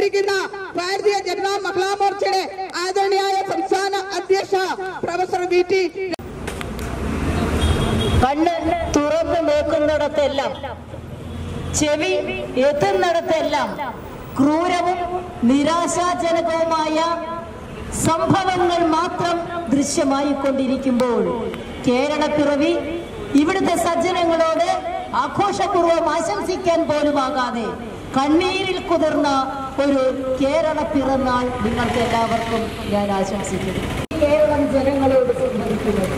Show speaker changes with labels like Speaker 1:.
Speaker 1: എത്തിയിരിക്കുന്ന ഭാരതീയ ജനതാ മഹിളാ മോർച്ചയുടെ ആദരണീയായ സംസ്ഥാന അധ്യക്ഷ പ്രൊഫസർ വി ടി
Speaker 2: കണ്ണ് തുറന്നു നോക്കുന്നിടത്തെല്ലാം ചെവി എത്തുന്നിടത്തെല്ലാം ക്രൂരവും നിരാശാജനകവുമായ സംഭവങ്ങൾ മാത്രം ദൃശ്യമായിക്കൊണ്ടിരിക്കുമ്പോൾ കേരളപ്പിറവി ഇവിടുത്തെ സജ്ജനങ്ങളോട് ആഘോഷപൂർവ്വം ആശംസിക്കാൻ പോലുമാകാതെ കണ്ണീരിൽ കുതിർന്ന ഒരു കേരള പിറന്നാൾ നിങ്ങൾക്ക് എല്ലാവർക്കും ഞാൻ ആശംസിക്കുന്നു കേരളം ജനങ്ങളോട് സംബന്ധിക്കുന്നത്